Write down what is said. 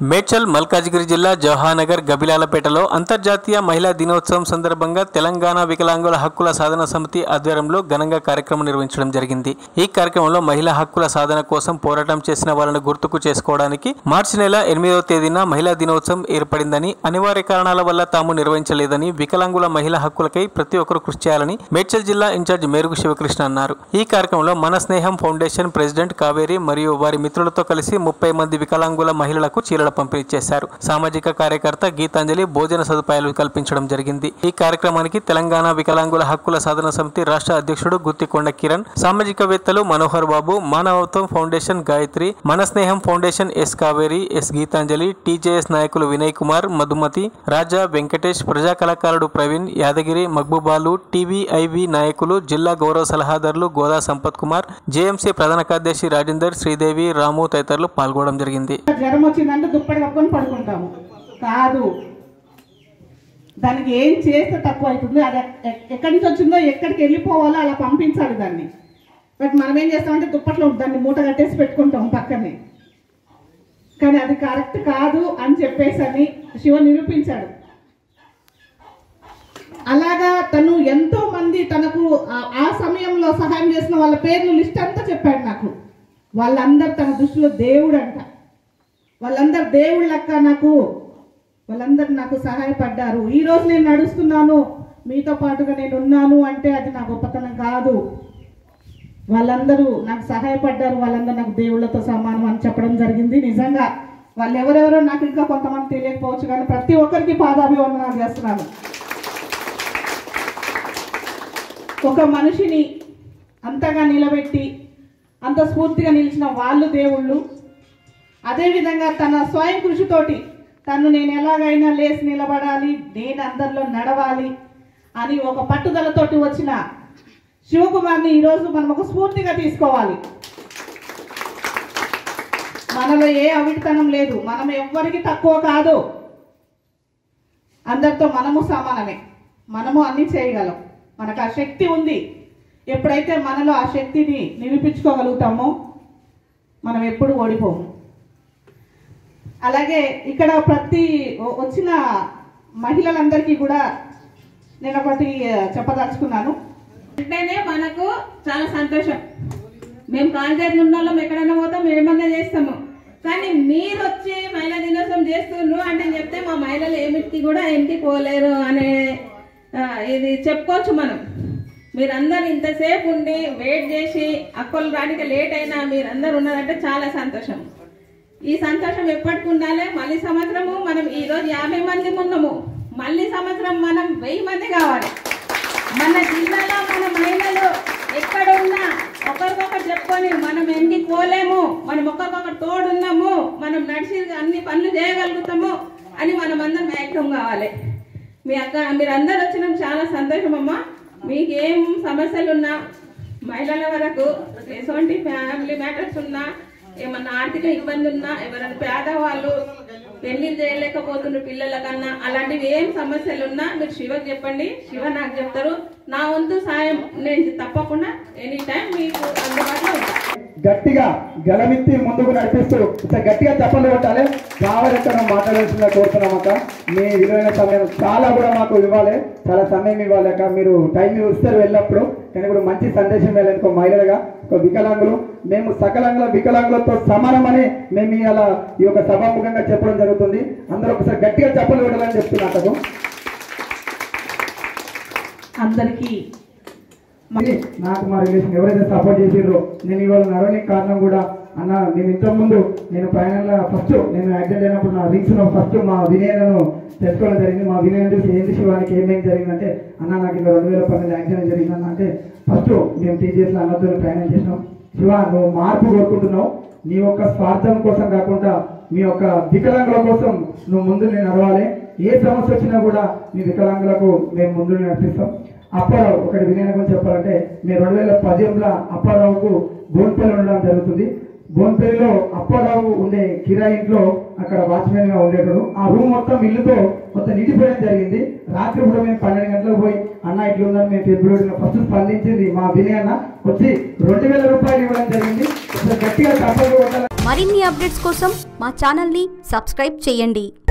మేడ్చల్ మల్కాజ్గిరి జిల్లా జవహానగర్ గబిలాలపేటలో అంతర్జాతీయ మహిళా దినోత్సవం సందర్భంగా తెలంగాణ వికలాంగుల హక్కుల సాధన సమితి ఆధ్వర్యంలో ఘనంగా కార్యక్రమం నిర్వహించడం జరిగింది ఈ కార్యక్రమంలో మహిళా హక్కుల సాధన కోసం పోరాటం చేసిన వాళ్ళను గుర్తుకు చేసుకోవడానికి మార్చి నెల ఎనిమిదవ తేదీన మహిళా దినోత్సవం ఏర్పడిందని అనివార్య కారణాల వల్ల తాము నిర్వహించలేదని వికలాంగుల మహిళా హక్కులకై ప్రతి ఒక్కరూ కృషి చేయాలని మేడ్చల్ జిల్లా ఇన్ఛార్జ్ మేరుగు శివకృష్ణ అన్నారు ఈ కార్యక్రమంలో మన స్నేహం ఫౌండేషన్ ప్రెసిడెంట్ కావేరి మరియు వారి మిత్రులతో కలిసి ముప్పై మంది వికలాంగుల మహిళలకు చీరల పంపిణీ చేశారు సామాజిక కార్యకర్త గీతాంజలి భోజన సదుపాయాలు కల్పించడం జరిగింది ఈ కార్యక్రమానికి తెలంగాణ వికలాంగుల హక్కుల సాధన సమితి రాష్ట్ర అధ్యక్షుడు గుత్తికొండ కిరణ్ సామాజికవేత్తలు మనోహర్ బాబు మానవత్వం ఫౌండేషన్ గాయత్రి మన స్నేహం foundation S Kaveri S Geetanjali TJS నాయకులు వినయ్ కుమార్ మధుమతి రాజా వెంకటేష్ ప్రజా కళాకారుడు ప్రవీణ్ యాదగిరి మక్బూబాలు టీవీఐవి నాయకులు జిల్లా గౌరవ సలహాదారులు గోదా సంపత్ కుమార్ జేఎంసీ ప్రధాన కార్యదర్శి రాజేందర్ శ్రీదేవి రాము తదితరులు పాల్గొనడం జరిగింది జ్వరం వచ్చిందంటే దుప్పటి కప్పుకొని పడుకుంటాము కాదు దానికి ఏం చేస్తే తక్కువ అవుతుంది అది ఎ- ఎక్కడి నుంచి వచ్చిందో ఎక్కడికి వెళ్ళిపోవాలో అలా పంపించాలి దాన్ని బట్ మనం ఏం చేస్తామంటే దుప్పట్లో దాన్ని మూట కట్టేసి పెట్టుకుంటాం పక్కనే కానీ అది కరెక్ట్ కాదు అని చెప్పేసి అని శివ నిరూపించాడు అలాగా తను ఎంతో మంది తనకు ఆ- ఆ సమయంలో సహాయం చేసిన వాళ్ళ పేర్లు లిస్ట్ అంతా చెప్పాడు నాకు వాళ్ళందరూ తన దృష్టిలో దేవుడు అంట వాళ్ళందరు దేవుళ్ళ లెక్క నాకు వాళ్ళందరూ నాకు సహాయపడ్డారు ఈ రోజు నేను నడుస్తున్నాను మీతో పాటుగా నేను ఉన్నాను అంటే అది నా గొప్పతనం కాదు వాళ్ళందరూ నాకు సహాయపడ్డారు వాళ్ళందరూ నాకు దేవుళ్ళతో సమానం అని చెప్పడం జరిగింది నిజంగా వాళ్ళు ఎవరెవరో నాకు ఇంకా కొంతమంది తెలియకపోవచ్చు కానీ ప్రతి ఒక్కరికి పాదాభివందనాలు చేస్తున్నాను ఒక మనిషిని అంతగా నిలబెట్టి అంత స్ఫూర్తిగా నిలిచిన వాళ్ళు దేవుళ్ళు అదేవిధంగా తన స్వయం కృషితోటి తను నేను ఎలాగైనా లేచి నిలబడాలి నేను అందరిలో నడవాలి అని ఒక పట్టుదలతోటి వచ్చిన శివకుమార్ని ఈరోజు మనం ఒక స్ఫూర్తిగా తీసుకోవాలి మనలో ఏ అవిటితనం లేదు మనం ఎవ్వరికి తక్కువ కాదు అందరితో మనము సమానమే మనము అన్ని చేయగలం మనకు ఆ శక్తి ఉంది ఎప్పుడైతే మనలో ఆ శక్తిని నిరూపించుకోగలుగుతామో మనం ఎప్పుడు ఓడిపోము అలాగే ఇక్కడ ప్రతి వ- వచ్చిన మహిళలందరికీ కూడా నేను ఒకటి ఆ, చెప్పదలుచుకున్నాను అంటేనే మనకు చాలా సంతోషం మేము కాంటాక్ట్ ఉన్న వాళ్ళం ఎక్కడైనా పోతాం ఏమన్నా చేస్తాము కానీ మీరు వచ్చి మహిళా దినోత్సవం చేస్తుండ్రు అంటే చెప్తే మా మహిళలు ఏమిటి కూడా ఇంటికి పోలేరు అనే ఆ, ఇది చెప్పుకోవచ్చు మనం మీరందరూ ఇంతసేపు ఉండి వెయిట్ చేసి అక్కలు రానికి లేట్ అయినా మీరందరూ ఉన్నారంటే చాలా సంతోషం ఈ సంతోషం ఎప్పటికి ఉండాలి మళ్ళీ సంవత్సరము మనం ఈ రోజు యాభై మంది ఉన్నాము మళ్ళీ సంవత్సరం మనం వెయ్యి మంది కావాలి మన జిల్లాలో మన మహిళలు ఎక్కడ ఉన్నా ఒకరికొకరు చెప్పుకొని మనం ఎండికి పోలేము మనం ఒకరికొకరు తోడున్నాము మనం నడిచి అన్ని పనులు చేయగలుగుతాము అని మనం అందరం మ్యాక్సిమం కావాలి మీ అక్క మీరందరూ వచ్చినాం చాలా సంతోషం అమ్మా మీకు ఏం సమస్యలు ఉన్నా మహిళల వరకు ఎటువంటి ఫ్యామిలీ మ్యాటర్స్ ఉన్నా ఏమన్నా ఆర్థిక ఇబ్బంది ఉన్నా ఎవరైనా పేదవాళ్ళు పెళ్లి చేయలేకపోతున్న పిల్లల కన్నా అలాంటివి ఏం సమస్యలు ఉన్నా మీరు శివకి చెప్పండి శివ నాకు చెప్తారు నా వంతు సాయం నేను తప్పకుండా ఎనీ టైం మీకు అందుబాటులో ఉంటాను గట్టిగా గలమెత్తి ముందుకు నడిపిస్తూ ఇంత గట్టిగా చెప్పలు కొట్టాలి కావాలంటే మాట్లాడాల్సిందిగా కోరుతున్నాం అక్క మీ విలువైన సమయం చాలా కూడా మాకు ఇవ్వాలి చాలా సమయం ఇవ్వాలి అక్క మీరు టైం ఇస్తారు వెళ్ళినప్పుడు కానీ ఇప్పుడు మంచి సందేశం వెళ్ళాలి ఒక మహిళలుగా ఒక వికలాంగులు మేము సకలంగా వికలాంగులతో సమానమని మేము ఇలా ఈ యొక్క సభాముఖంగా చెప్పడం జరుగుతుంది అందరూ ఒకసారి గట్టిగా చెప్పలు కొట్టాలని చెప్తున్నా అక్కకు అందరికీ మరి నాకు మా రిలేషన్ ఎవరైతే సపోర్ట్ చేసిర్రో నేను ఇవాళ నడవడానికి కారణం కూడా అన్న నేను ఇంతకు ముందు నేను ప్రయాణంలో ఫస్ట్ నేను యాక్సిడెంట్ అయినప్పుడు నా రీక్స్ ఫస్ట్ మా వినయను తెలుసుకోవడం జరిగింది మా వినయం చూసి ఏంటి శివానికి ఏమేం జరిగిందంటే అన్న నాకు ఇలా రెండు వేల పన్నెండు యాక్సిడెంట్ జరిగిందన్న అంటే ఫస్ట్ మేము టీజీఎస్లో అన్నతో ప్రయాణం చేసినాం శివ నువ్వు మార్పు కోరుకుంటున్నావు నీ యొక్క స్వార్థం కోసం కాకుండా మీ యొక్క వికలాంగుల కోసం నువ్వు ముందు నేను నడవాలి ఏ సమస్య వచ్చినా కూడా మీ వికలాంగులకు మేము ముందు నడిపిస్తాం అప్పారావు ఒకటి వినయన గురించి చెప్పాలంటే మేము రెండు వేల పదిహేనులో అప్పారావుకు బోన్పల్లి ఉండడం జరుగుతుంది బోన్పల్లిలో అప్పారావు ఉండే కిరాయి ఇంట్లో అక్కడ వాచ్మెన్ గా ఉండేటోడు ఆ రూమ్ మొత్తం ఇల్లుతో మొత్తం నిండిపోయడం జరిగింది రాత్రి కూడా మేము పన్నెండు గంటలకు పోయి అన్న ఇట్లా ఉందని మేము ఫిబ్రవరి ఫస్ట్ స్పందించింది మా వినయ్ అన్న వచ్చి రెండు వేల రూపాయలు ఇవ్వడం జరిగింది ఒకసారి గట్టిగా తప్పదు కొట్టాలి మరిన్ని అప్డేట్స్ కోసం మా ఛానల్ని సబ్స్క్రైబ్ చేయండి